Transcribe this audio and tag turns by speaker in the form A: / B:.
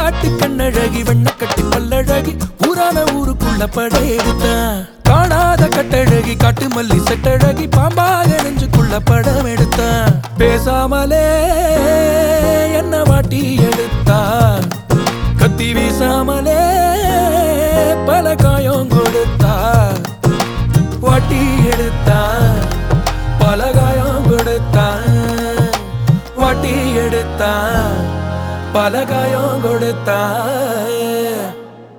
A: காட்டு கண்ணழகி வெண்ண கட்டி பல்லழகி ஊரான ஊருக்குள்ள படையெடுத்தான் காணாத கட்டழகி காட்டு மல்லி செட்டழகி பாம்பாக நெஞ்சுக்குள்ள படம் எடுத்தான் பேசாமலே என்ன வாட்டி எடுத்தா கத்தி வீசாமலே பல காயம் கொடுத்தா வாட்டி எடுத்தா பல காயம் கொடுத்தா வாட்டி எடுத்தா பல காயம் கொடுத்தா